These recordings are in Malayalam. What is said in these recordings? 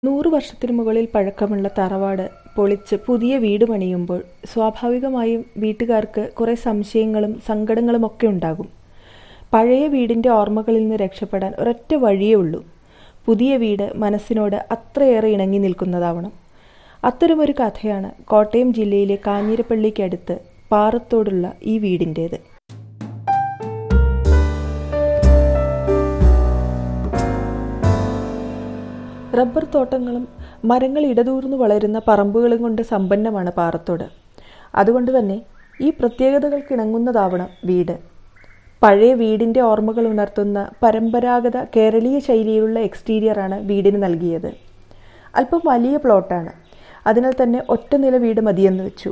നൂറ് വർഷത്തിനു മുകളിൽ പഴക്കമുള്ള തറവാട് പൊളിച്ച് പുതിയ വീട് പണിയുമ്പോൾ സ്വാഭാവികമായും വീട്ടുകാർക്ക് കുറേ സംശയങ്ങളും സങ്കടങ്ങളും ഒക്കെ ഉണ്ടാകും പഴയ വീടിൻ്റെ ഓർമ്മകളിൽ നിന്ന് രക്ഷപ്പെടാൻ ഒരൊറ്റ വഴിയേ ഉള്ളൂ പുതിയ വീട് മനസ്സിനോട് അത്രയേറെ ഇണങ്ങി നിൽക്കുന്നതാവണം അത്തരമൊരു കഥയാണ് കോട്ടയം ജില്ലയിലെ കാഞ്ഞിരപ്പള്ളിക്കടുത്ത് പാറത്തോടുള്ള ഈ വീടിൻ്റേത് റബ്ബർ തോട്ടങ്ങളും മരങ്ങൾ ഇടതൂർന്നു വളരുന്ന പറമ്പുകളും കൊണ്ട് സമ്പന്നമാണ് പാറത്തോട് അതുകൊണ്ട് തന്നെ ഈ പ്രത്യേകതകൾക്കിണങ്ങുന്നതാവണം വീട് പഴയ വീടിൻ്റെ ഓർമ്മകൾ ഉണർത്തുന്ന പരമ്പരാഗത കേരളീയ ശൈലിയിലുള്ള എക്സ്റ്റീരിയറാണ് വീടിന് നൽകിയത് അല്പം വലിയ പ്ലോട്ടാണ് അതിനാൽ തന്നെ ഒറ്റ നില വീട് മതിയെന്ന് വെച്ചു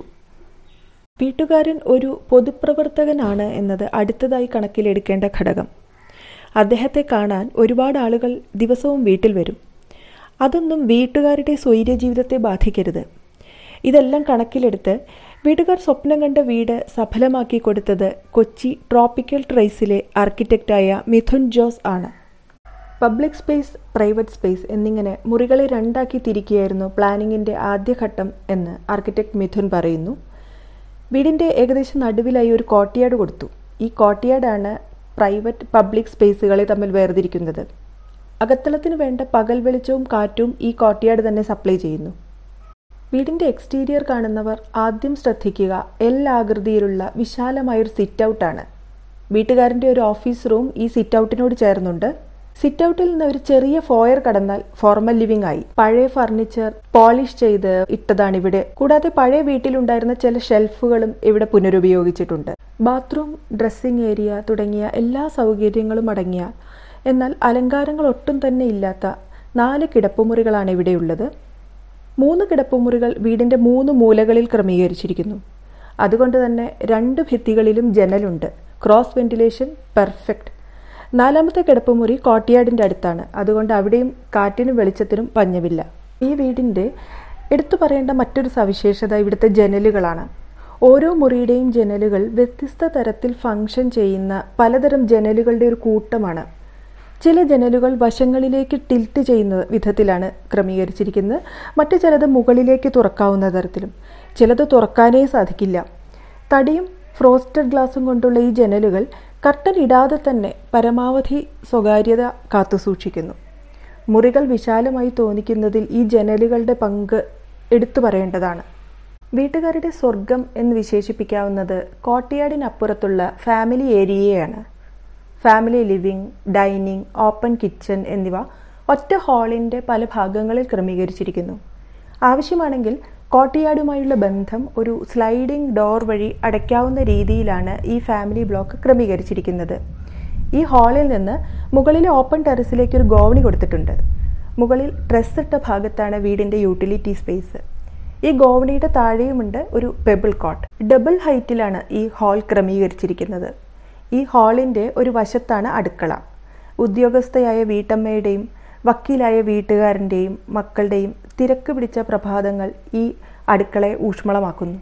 വീട്ടുകാരൻ ഒരു പൊതുപ്രവർത്തകനാണ് എന്നത് അടുത്തതായി കണക്കിലെടുക്കേണ്ട ഘടകം അദ്ദേഹത്തെ കാണാൻ ഒരുപാട് ആളുകൾ ദിവസവും വീട്ടിൽ വരും അതൊന്നും വീട്ടുകാരുടെ സ്വൈര്യ ജീവിതത്തെ ബാധിക്കരുത് ഇതെല്ലാം കണക്കിലെടുത്ത് വീട്ടുകാർ സ്വപ്നം കണ്ട വീട് സഫലമാക്കി കൊടുത്തത് കൊച്ചി ട്രോപ്പിക്കൽ ട്രൈസിലെ ആർക്കിടെക്റ്റായ മിഥുൻ ജോസ് ആണ് പബ്ലിക് സ്പേസ് പ്രൈവറ്റ് സ്പേസ് എന്നിങ്ങനെ മുറികളെ രണ്ടാക്കി തിരിക്കുകയായിരുന്നു പ്ലാനിങ്ങിൻ്റെ ആദ്യഘട്ടം എന്ന് ആർക്കിടെക്ട് മിഥുൻ പറയുന്നു വീടിൻ്റെ ഏകദേശം നടുവിലായി ഒരു കോട്ടിയാട് കൊടുത്തു ഈ കോട്ടിയാടാണ് പ്രൈവറ്റ് പബ്ലിക് സ്പേസുകളെ തമ്മിൽ വേർതിരിക്കുന്നത് അകത്തളത്തിന് വേണ്ട പകൽ വെളിച്ചവും കാറ്റും ഈ കോട്ടിയാട് തന്നെ സപ്ലൈ ചെയ്യുന്നു വീടിൻ്റെ എക്സ്റ്റീരിയർ കാണുന്നവർ ആദ്യം ശ്രദ്ധിക്കുക എൽ ആകൃതിയിലുള്ള വിശാലമായൊരു സിറ്റ് ഔട്ടാണ് വീട്ടുകാരൻ്റെ ഒരു ഓഫീസ് റൂം ഈ സിറ്റ് ഔട്ടിനോട് ചേർന്നുണ്ട് സിറ്റ് ഔട്ടിൽ നിന്ന് ഒരു ചെറിയ ഫോയർ കടന്നാൽ ഫോർമൽ ലിവിംഗ് ആയി പഴയ ഫർണിച്ചർ പോളിഷ് ചെയ്ത് ഇട്ടതാണ് ഇവിടെ കൂടാതെ പഴയ വീട്ടിലുണ്ടായിരുന്ന ചില ഷെൽഫുകളും ഇവിടെ പുനരുപയോഗിച്ചിട്ടുണ്ട് ബാത്റൂം ഡ്രസ്സിംഗ് ഏരിയ തുടങ്ങിയ എല്ലാ സൗകര്യങ്ങളും അടങ്ങിയ എന്നാൽ അലങ്കാരങ്ങൾ ഒട്ടും തന്നെ ഇല്ലാത്ത നാല് കിടപ്പുമുറികളാണ് ഇവിടെയുള്ളത് മൂന്ന് കിടപ്പുമുറികൾ വീടിൻ്റെ മൂന്ന് മൂലകളിൽ ക്രമീകരിച്ചിരിക്കുന്നു അതുകൊണ്ട് തന്നെ രണ്ട് ഭിത്തികളിലും ജനലുണ്ട് ക്രോസ് വെന്റിലേഷൻ പെർഫെക്റ്റ് നാലാമത്തെ കിടപ്പുമുറി കോട്ടിയാടിൻ്റെ അടുത്താണ് അതുകൊണ്ട് അവിടെയും കാറ്റിനും വെളിച്ചത്തിനും പഞ്ഞമില്ല ഈ വീടിൻ്റെ എടുത്തു പറയേണ്ട മറ്റൊരു സവിശേഷത ഇവിടുത്തെ ജനലുകളാണ് ഓരോ മുറിയുടെയും ജനലുകൾ വ്യത്യസ്ത തരത്തിൽ ഫങ്ഷൻ ചെയ്യുന്ന പലതരം ജനലുകളുടെ ഒരു കൂട്ടമാണ് ചില ജനലുകൾ വശങ്ങളിലേക്ക് ടിൽറ്റ് ചെയ്യുന്ന വിധത്തിലാണ് ക്രമീകരിച്ചിരിക്കുന്നത് മറ്റു ചിലത് മുകളിലേക്ക് തുറക്കാവുന്ന തരത്തിലും ചിലത് തുറക്കാനേ സാധിക്കില്ല തടിയും ഫ്രോസ്റ്റഡ് ഗ്ലാസും കൊണ്ടുള്ള ഈ ജനലുകൾ കർട്ടൻ ഇടാതെ തന്നെ പരമാവധി സ്വകാര്യത കാത്തുസൂക്ഷിക്കുന്നു മുറികൾ വിശാലമായി തോന്നിക്കുന്നതിൽ ഈ ജനലുകളുടെ പങ്ക് എടുത്തു പറയേണ്ടതാണ് വീട്ടുകാരുടെ സ്വർഗം എന്ന് വിശേഷിപ്പിക്കാവുന്നത് കോട്ടയാടിനപ്പുറത്തുള്ള ഫാമിലി ഏരിയയാണ് family living dining open kitchen എന്നിവ ഒറ്റ ഹാളിൻ്റെ പല ഭാഗങ്ങളിൽ ക്രമീകരിച്ചിരിക്കുന്നു ആവശ്യമാണെങ്കിൽ കോട്ടയാടുമായുള്ള ബന്ധം ഒരു സ്ലൈഡിംഗ് ഡോർ വഴി അടയ്ക്കാവുന്ന രീതിയിലാണ് ഈ ഫാമിലി ബ്ലോക്ക് ക്രമീകരിച്ചിരിക്കുന്നത് ഈ ഹാളിൽ നിന്ന് മുകളിലെ ഓപ്പൺ ടെറസിലേക്ക് ഒരു ഗോവണി കൊടുത്തിട്ടുണ്ട് മുകളിൽ ഡ്രസ് ഇട്ട ഭാഗത്താണ് വീടിൻ്റെ യൂട്ടിലിറ്റി സ്പേസ് ഈ ഗോവണിയുടെ താഴെയുമുണ്ട് ഒരു പെബിൾ കോട്ട് ഡബിൾ ഹൈറ്റിലാണ് ഈ ഹാൾ ക്രമീകരിച്ചിരിക്കുന്നത് ഈ ഹാളിൻ്റെ ഒരു വശത്താണ് അടുക്കള ഉദ്യോഗസ്ഥയായ വീട്ടമ്മയുടെയും വക്കീലായ വീട്ടുകാരൻ്റെയും മക്കളുടെയും തിരക്ക് പിടിച്ച പ്രഭാതങ്ങൾ ഈ അടുക്കളയെ ഊഷ്മളമാക്കുന്നു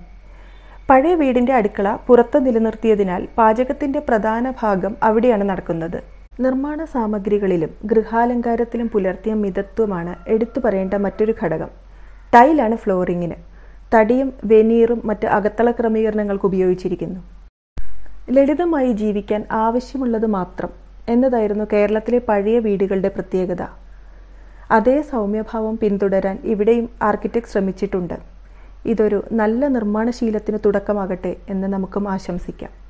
പഴയ വീടിൻ്റെ അടുക്കള പുറത്ത് നിലനിർത്തിയതിനാൽ പാചകത്തിൻ്റെ പ്രധാന ഭാഗം അവിടെയാണ് നടക്കുന്നത് നിർമ്മാണ സാമഗ്രികളിലും ഗൃഹാലങ്കാരത്തിലും പുലർത്തിയ മിതത്വമാണ് എടുത്തു പറയേണ്ട മറ്റൊരു ഘടകം ടൈലാണ് ഫ്ലോറിങ്ങിന് തടിയും വെനീറും മറ്റ് അകത്തള ക്രമീകരണങ്ങൾക്ക് ഉപയോഗിച്ചിരിക്കുന്നു ലളിതമായി ജീവിക്കാൻ ആവശ്യമുള്ളത് മാത്രം എന്നതായിരുന്നു കേരളത്തിലെ പഴയ വീടുകളുടെ പ്രത്യേകത അതേ സൗമ്യഭാവം പിന്തുടരാൻ ഇവിടെയും ആർക്കിടെക്ട് ശ്രമിച്ചിട്ടുണ്ട് ഇതൊരു നല്ല നിർമ്മാണശീലത്തിന് തുടക്കമാകട്ടെ എന്ന് നമുക്കും ആശംസിക്കാം